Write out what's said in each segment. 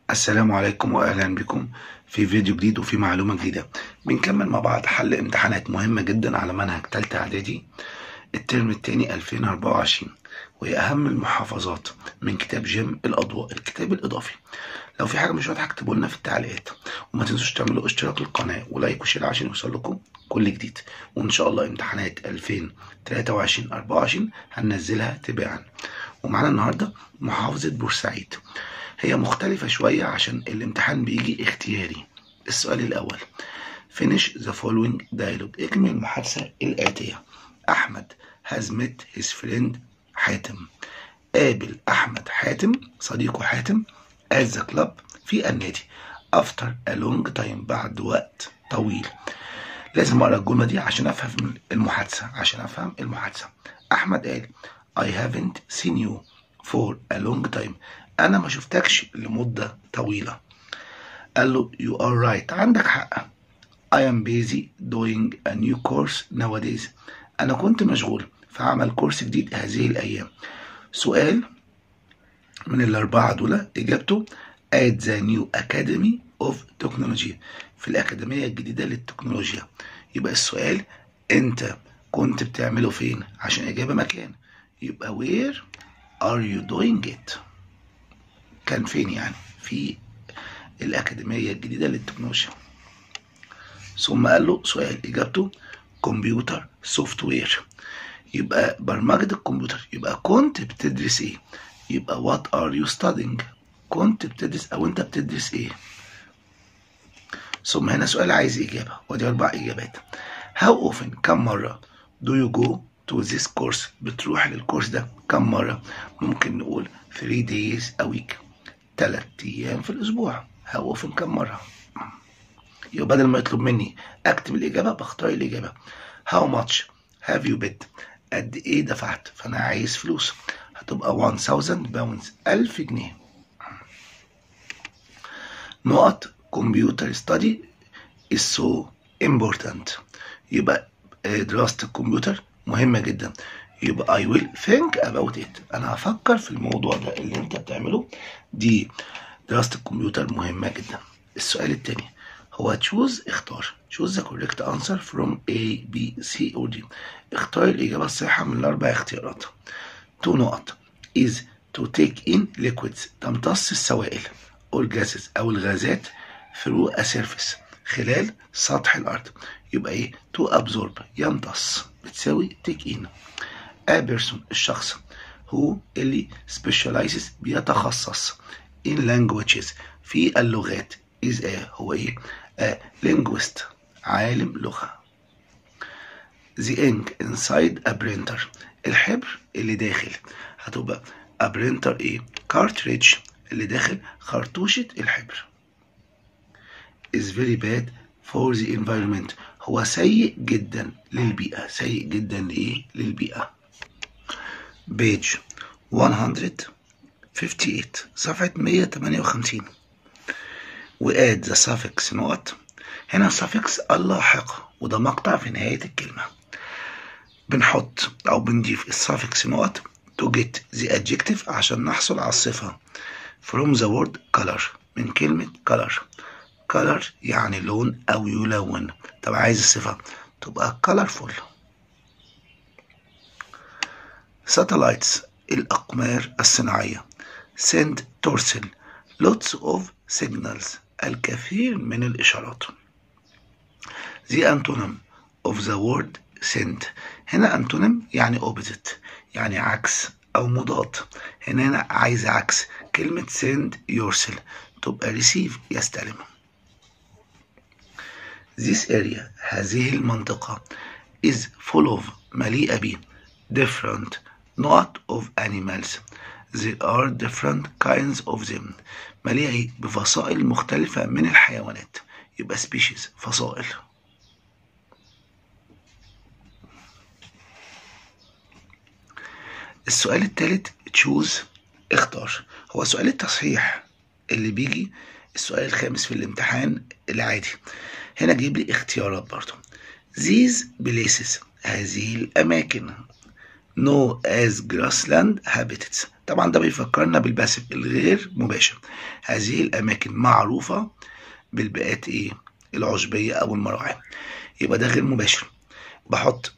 السلام عليكم واهلا بكم في فيديو جديد وفي معلومه جديده بنكمل مع بعض حل امتحانات مهمه جدا على منهج تالتة اعدادي الترم الثاني 2024 وهي اهم المحافظات من كتاب جيم الاضواء الكتاب الاضافي لو في حاجه مش واضحه اكتبوا لنا في التعليقات وما تنسوش تعملوا اشتراك للقناه ولايك وشير عشان يوصل لكم كل جديد وان شاء الله امتحانات 2023 24 هننزلها تباعا ومعانا النهارده محافظه بورسعيد هي مختلفة شوية عشان الامتحان بيجي اختياري السؤال الأول finish the following dialogue اكمل المحادثة الآتية أحمد has met his friend حاتم قابل أحمد حاتم صديقه حاتم at the club في النادي after a long time بعد وقت طويل لازم أقرأ الجملة دي عشان أفهم المحادثة عشان أفهم المحادثة أحمد قال I haven't seen you for a long time انا ما شفتكش لمده طويله قال له you are right عندك حق I am busy doing a new course nowadays انا كنت مشغول في عمل كورس جديد هذه الايام سؤال من الاربعه دول اجابته at the new academy of technology في الاكاديميه الجديده للتكنولوجيا يبقى السؤال انت كنت بتعمله فين عشان اجابه مكان يبقى where are you doing it كان فين يعني في الأكاديمية الجديدة للتكنولوجيا ثم قال له سؤال إجابته كمبيوتر سوفت وير يبقى برمجة الكمبيوتر يبقى كنت بتدرس إيه يبقى وات ار يو studying كنت بتدرس أو أنت بتدرس إيه ثم هنا سؤال عايز إجابة ودي أربع إجابات how often كم مرة do you go to this course بتروح للكورس ده كم مرة ممكن نقول 3 days a week تلات أيام في الأسبوع هوفن كم مرة يبقى بدل ما يطلب مني أكتب الإجابة بختار الإجابة How much have you bet قد إيه دفعت فأنا عايز فلوس هتبقى 1000 باوندز 1000 جنيه نقط كمبيوتر ستادي is so important يبقى دراسة الكمبيوتر مهمة جدا يبقى I will think about it أنا هفكر في الموضوع ده اللي أنت بتعمله دي دراسة الكمبيوتر مهمة جدا السؤال التاني هو choose اختار choose the correct answer from A B C or D اختار الإجابة الصحيحة من الأربع اختيارات تو نقط is to take in liquids تمتص السوائل or gases أو الغازات through a surface خلال سطح الأرض يبقى إيه to absorb يمتص بتساوي take in a person الشخص هو اللي specializes بيتخصص in languages في اللغات is a هو ايه a linguist عالم لغة the ink inside a printer الحبر اللي داخل هتبقى a printer ايه cartridge اللي داخل خرطوشة الحبر is very bad for the environment هو سيء جدا للبيئة سيء جدا لإيه للبيئة بيج 158 صفحة 158 واد ذا suffix نقط هنا suffix اللاحقة وده مقطع في نهاية الكلمة بنحط أو بنضيف السافكس نقط to get the adjective عشان نحصل على الصفة from the word color من كلمة color color يعني لون أو يلون طب عايز الصفة تبقى colorful satellites الأقمار الصناعية send ترسل lots of signals الكثير من الإشارات the antonym of the word send هنا antonym يعني opposite يعني عكس أو مضاد هنا أنا عايز عكس كلمة send يرسل تبقى receive يستلم this area هذه المنطقة is full of مليئة ب different not of animals there are different kinds of them مليئة بفصائل مختلفة من الحيوانات يبقى species فصائل السؤال الثالث choose اختار هو سؤال التصحيح اللي بيجي السؤال الخامس في الامتحان العادي هنا جيب لي اختيارات برضو these places هذه الأماكن know as grassland habitats طبعا ده بيفكرنا بالباسف الغير مباشر هذه الأماكن معروفة بالبيئات إيه العشبية أو المراعي يبقى ده غير مباشر بحط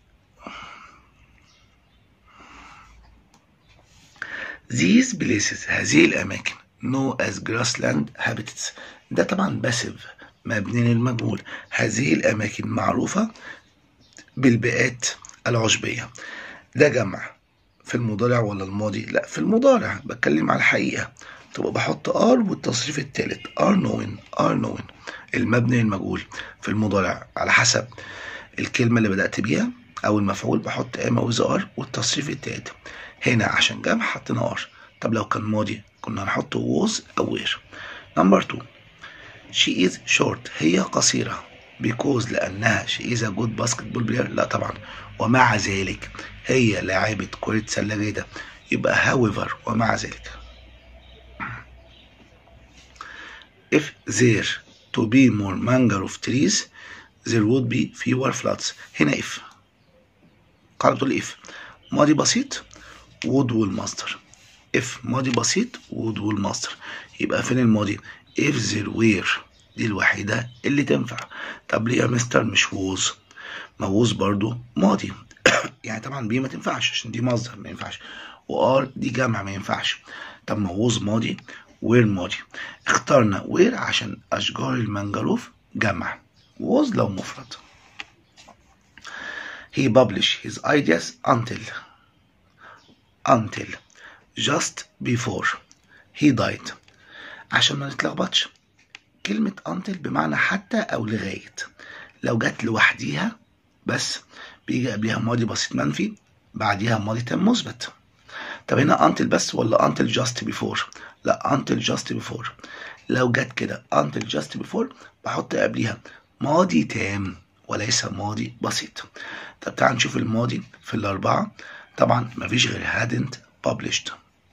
These places هذه الأماكن know as grassland habitats ده طبعا باسف مبني للمجهول هذه الأماكن معروفة بالبيئات العشبية ده جمع في المضارع ولا الماضي لا في المضارع بتكلم على الحقيقة تبقى بحط ار والتصريف الثالث ار نوين ار نوين المبني المجهول في المضارع على حسب الكلمة اللي بدأت بيها أو المفعول بحط اما ويز ار والتصريف الثالث هنا عشان جمع حطينا ار طب لو كان ماضي كنا هنحط was أو were نمبر 2 she is short هي قصيرة because لأنها she is a good basketball player لا طبعا ومع ذلك هي لاعبة كرة سلة جيدة يبقى however ومع ذلك if there to be more mangrove trees there would be fewer floods هنا if قاعدة تقول if ماضي بسيط would والمصدر if ماضي بسيط would والمصدر يبقى فين الماضي if there were دي الوحيدة اللي تنفع طب ليه يا مستر مش was ما was برضو ماضي يعني طبعا بي ما تنفعش عشان دي مصدر ما ينفعش وار دي جمع ما ينفعش طب ما was ماضي وير ماضي اخترنا وير عشان اشجار المانجروف جمع was لو مفرد he published his ideas until until just before he died عشان ما نتلخبطش كلمة until بمعنى حتى أو لغاية لو جت لوحديها بس بيجي قبلها ماضي بسيط منفي بعديها ماضي تام مثبت طب هنا until بس ولا until just before لا until just before لو جت كده until just before بحط قبليها ماضي تام وليس ماضي بسيط طب تعال نشوف الماضي في الأربعة طبعا مفيش غير hadn't published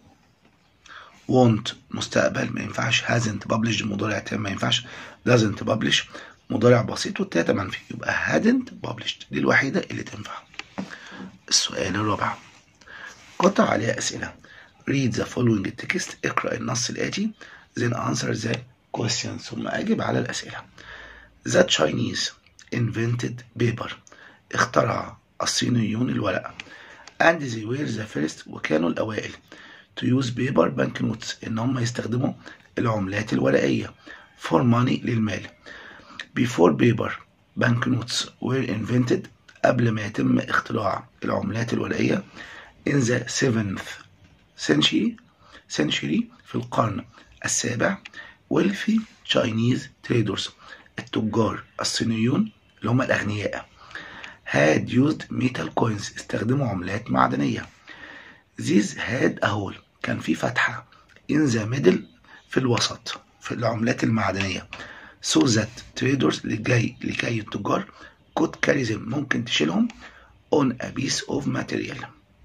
won't مستقبل ما ينفعش hasn't published مضارع تام ما ينفعش doesn't publish مضارع بسيط والتالتة منفي يبقى hadn't published دي الوحيدة اللي تنفع السؤال الرابع قطع عليها أسئلة read the following text اقرأ النص الآتي then answer the questions ثم أجب على الأسئلة The Chinese invented paper اخترع الصينيون الورق and they were the first وكانوا الأوائل to use paper banknotes إن هم يستخدموا العملات الورقية for money للمال before paper banknotes were invented قبل ما يتم اختراع العملات الورقية in the 7th century century في القرن السابع wealthy Chinese traders التجار الصينيون اللي هم الأغنياء had used metal coins استخدموا عملات معدنية these had a hole كان في فتحة in the middle في الوسط في العملات المعدنية so that traders لكي لكي التجار could carry them ممكن تشيلهم on a piece of material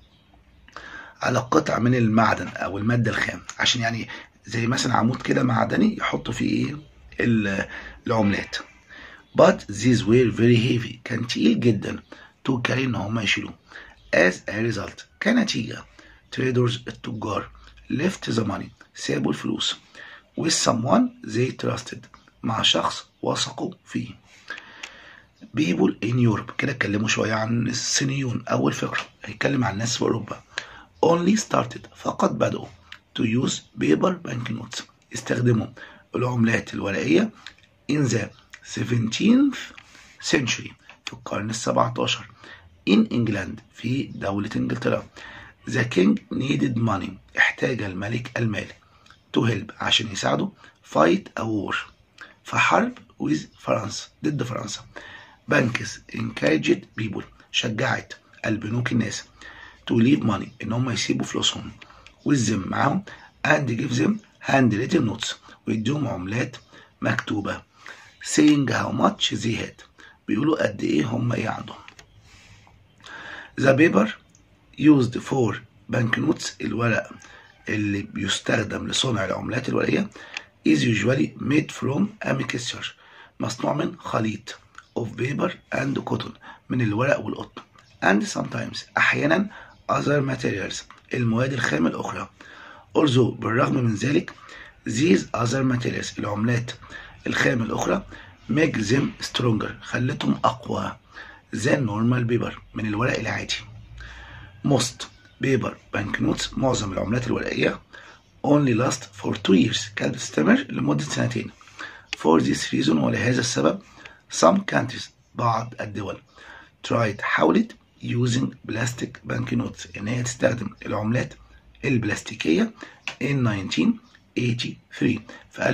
على قطع من المعدن او المادة الخام عشان يعني زي مثلا عمود كده معدني يحطوا فيه ايه العملات but these were very heavy كان تقيل جدا to carry ان هم يشيلوه as a result كنتيجة traders التجار left the money سابوا الفلوس with someone they trusted مع شخص وثقوا فيه people in Europe كده اتكلموا شوية عن الصينيون أول فكرة هيتكلم عن الناس في أوروبا only started فقط بدأوا to use paper banknotes استخدموا العملات الورقية in the 17th century في القرن السبعة عشر in England في دولة إنجلترا the king needed money احتاج الملك المال to help عشان يساعده fight a war في حرب with فرنسا ضد فرنسا بانكس encouraged people شجعت البنوك الناس to leave money ان هم يسيبوا فلوسهم with them معاهم and give them handwritten notes ويديهم عملات مكتوبة saying how much they had بيقولوا قد ايه هم ايه عندهم the paper used for banknotes الورق اللي بيستخدم لصنع العملات الورقية is usually made from a mixture مصنوع من خليط of paper and cotton من الورق والقطن and sometimes أحيانا other materials المواد الخام الأخرى although بالرغم من ذلك these other materials العملات الخام الأخرى make them stronger خلتهم أقوى than normal paper من الورق العادي most paper banknotes معظم العملات الورقية only last for two years كانت بتستمر لمدة سنتين for this reason ولهذا السبب some countries بعض الدول tried حاولت using plastic banknotes إن هي تستخدم العملات البلاستيكية in 1983 في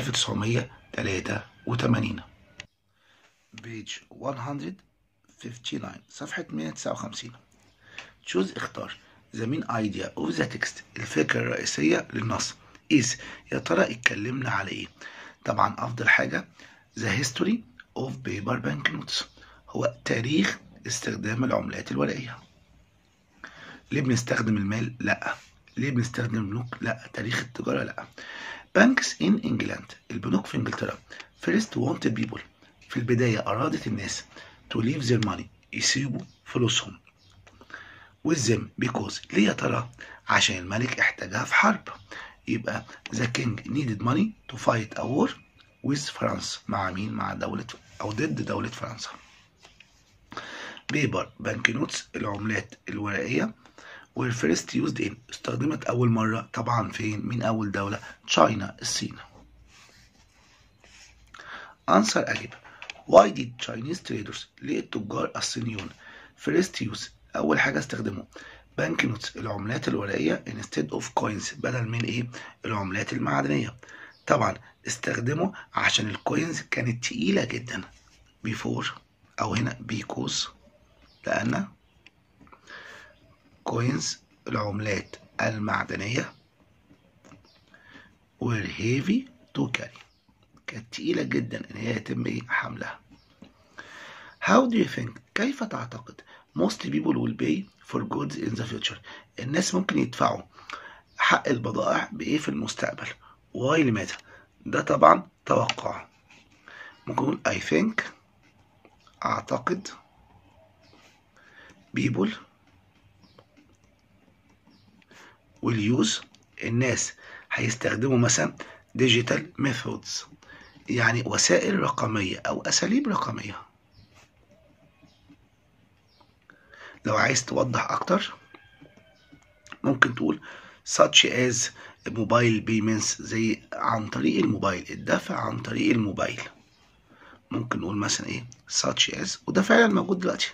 1983 page 159 صفحة 159 choose اختار the main idea of the text الفكرة الرئيسية للنص is يا ترى اتكلمنا على ايه طبعا افضل حاجة the history of paper banknotes هو تاريخ استخدام العملات الورقية ليه بنستخدم المال لا ليه بنستخدم البنوك لا تاريخ التجارة لا بانكس in England البنوك في انجلترا first wanted people في البداية أرادت الناس to leave their money يسيبوا فلوسهم with them because ليه يا ترى عشان الملك احتاجها في حرب يبقى the king needed money to fight a war with France مع مين مع دولة أو ضد دولة فرنسا بيبر بانك نوتس العملات الورقية were first used in استخدمت أول مرة طبعا فين من أول دولة تشاينا الصين answer أجيب why did Chinese traders ليه التجار الصينيون first use أول حاجة استخدموا بانك نوتس العملات الورقية instead of coins بدل من إيه العملات المعدنية طبعا استخدموا عشان الكوينز كانت تقيلة جدا before أو هنا because لأن كوينز العملات المعدنية were heavy to carry كانت تقيلة جدا إن هي يتم إيه حملها How do you think كيف تعتقد most people will pay for goods in the future الناس ممكن يدفعوا حق البضائع بإيه في المستقبل واي لماذا ده طبعا توقع ممكن نقول I think أعتقد people will use الناس هيستخدموا مثلا digital methods يعني وسائل رقمية أو أساليب رقمية لو عايز توضح أكتر ممكن تقول such as mobile payments زي عن طريق الموبايل الدفع عن طريق الموبايل ممكن نقول مثلا ايه such as وده فعلا موجود دلوقتي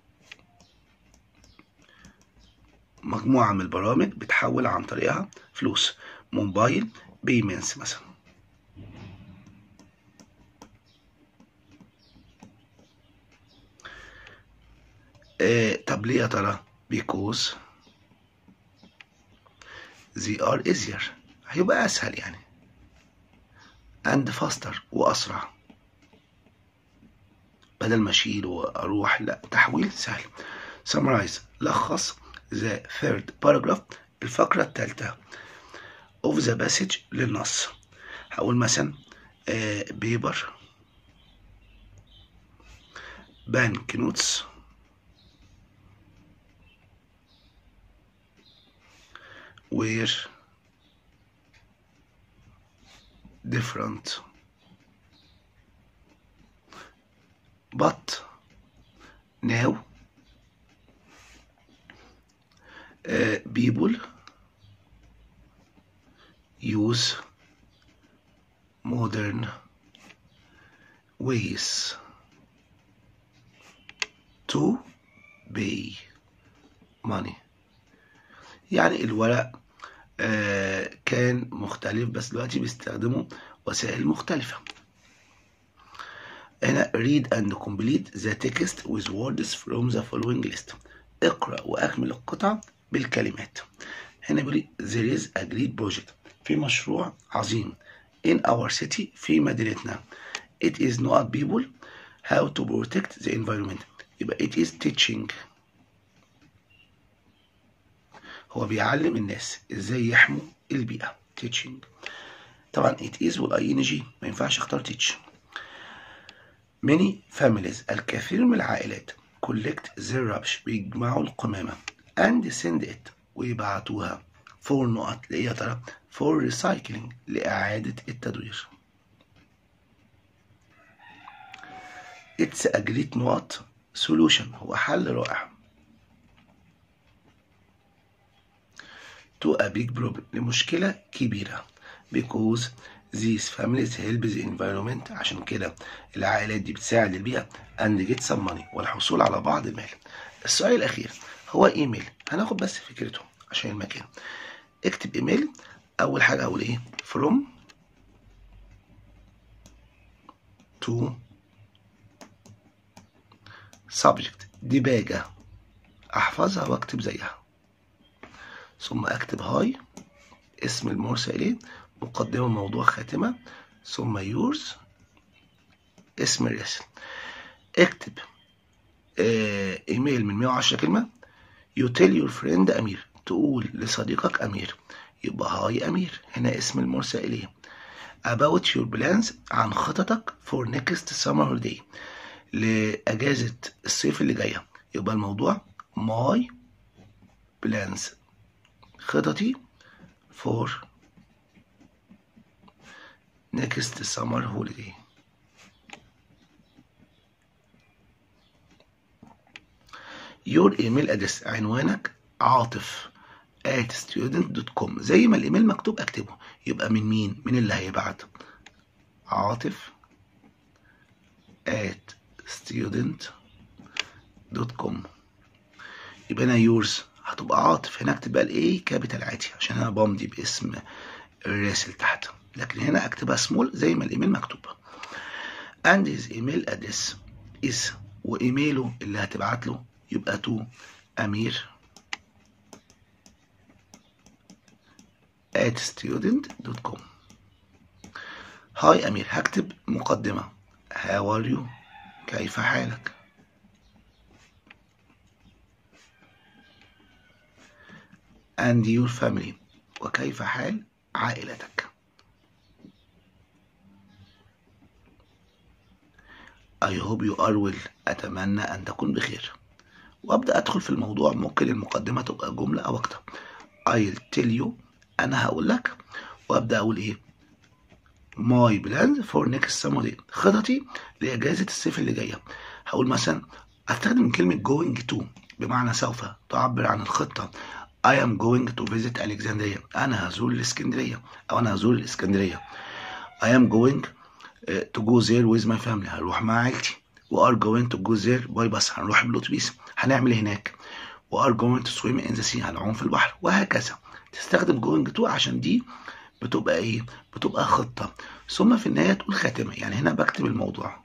مجموعة من البرامج بتحول عن طريقها فلوس موبايل بيمنتس مثلا آه طب ليه يا ترى because they are easier هيبقى أسهل يعني and faster وأسرع بدل ما أشيل وأروح لا تحويل سهل summarize لخص the third paragraph الفقرة الثالثة of the passage للنص هقول مثلا uh, paper bank notes were different but now uh, people use modern ways to pay money يعني الورق آه كان مختلف بس دلوقتي بيستخدموا وسائل مختلفة هنا read and complete the text with words from the following list اقرأ وأكمل القطعة بالكلمات هنا بيقول there is a great project في مشروع عظيم in our city في مدينتنا it is not people how to protect the environment يبقى it is teaching هو بيعلم الناس ازاي يحموا البيئة teaching طبعا it is والاي ان جي ما ينفعش اختار teach many families الكثير من العائلات collect their rubbish بيجمعوا القمامة and send it ويبعتوها فور نقط لإيه يا ترى فور ريسايكلينج لإعادة التدوير It's a great نقط solution هو حل رائع to a big problem لمشكلة كبيرة because these families help the environment عشان كده العائلات دي بتساعد البيئة and get some money والحصول على بعض المال السؤال الأخير هو ايميل هناخد بس فكرته عشان المكان اكتب ايميل أول حاجة أقول إيه from to subject دباجة أحفظها وأكتب زيها ثم أكتب هاي اسم المرسل إليه مقدمة موضوع خاتمة ثم يورز اسم الرسل اكتب اه ايميل من 110 كلمة you tell your friend أمير تقول لصديقك أمير يبقى هاي أمير هنا اسم المرسل إليه about your plans عن خططك for next summer holiday لأجازة الصيف اللي جاية يبقى الموضوع my plans خططي for next summer holiday your email address عنوانك عاطف at student.com زي ما الايميل مكتوب اكتبه يبقى من مين من اللي هيبعت عاطف at student.com يبقى انا يورز هتبقى عاطف هنا اكتب بقى الايه كابيتال عادي عشان انا بمضي باسم الراسل تحت لكن هنا اكتبها سمول زي ما الايميل مكتوب and his email address is وايميله اللي هتبعت له يبقى تو امير at student.com هاي امير هكتب مقدمة how are you كيف حالك and your family وكيف حال عائلتك I hope you are well أتمنى أن تكون بخير وأبدأ أدخل في الموضوع ممكن المقدمة تبقى جملة أو أكتر I'll tell you أنا هقول لك وأبدأ أقول إيه my plans for next summer day خططي لإجازة الصيف اللي جاية هقول مثلا أستخدم كلمة going to بمعنى سوف تعبر عن الخطة I am going to visit Alexandria أنا هزور الإسكندرية أو أنا هزور الإسكندرية I am going to go there with my family هروح مع عيلتي و are going to go there by bus هنروح بالأتوبيس هنعمل هناك و are going to swim in the sea هنعوم في البحر وهكذا تستخدم going to عشان دي بتبقى ايه بتبقى خطة ثم في النهاية تقول خاتمة يعني هنا بكتب الموضوع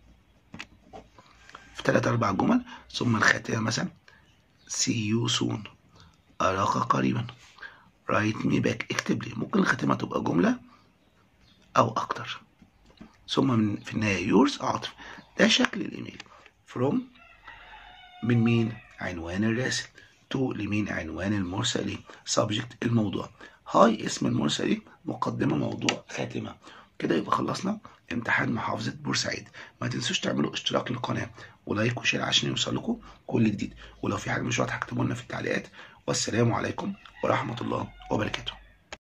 في ثلاث أربع جمل ثم الخاتمة مثلا see you soon أراك قريبا write me back اكتب لي ممكن الخاتمة تبقى جملة أو أكتر ثم من في النهاية yours عاطف ده شكل الإيميل from من مين عنوان الراسل to لمين عنوان المرسل ليه subject الموضوع هاي اسم المرسل ليه مقدمة موضوع خاتمة كده يبقى خلصنا امتحان محافظة بورسعيد ما تنسوش تعملوا اشتراك للقناة ولايك وشير عشان يوصلكم كل جديد ولو في حاجة مش واضحة اكتبوا لنا في التعليقات والسلام عليكم ورحمة الله وبركاته